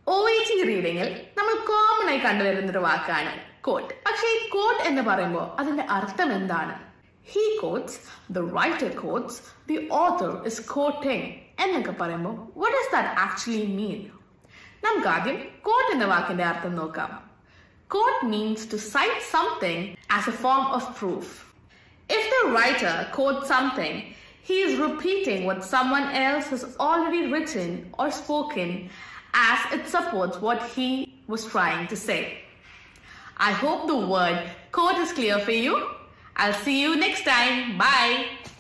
O A T റീഡിങ്ങിൽ നമ്മൾ common ആയി കണ്ടുവരുന്ന ഒരു വാക്കാണ് കോട്ട് പക്ഷേ ഈ കോട്ട് എന്ന് പറയുമ്പോൾ അതിന്റെ അർത്ഥം എന്താണ് he quotes the writer quotes the author is quoting എന്നൊക്കെ പറയുമ്പോൾ what is that actually mean നമുക്ക് ആദ്യം കോട്ട് എന്ന വാക്കിന്റെ അർത്ഥം നോക്കാം quote means to cite something as a form of proof If the writer quotes something, he is repeating what someone else has already written or spoken as it supports what he was trying to say. I hope the word quote is clear for you. I'll see you next time. Bye.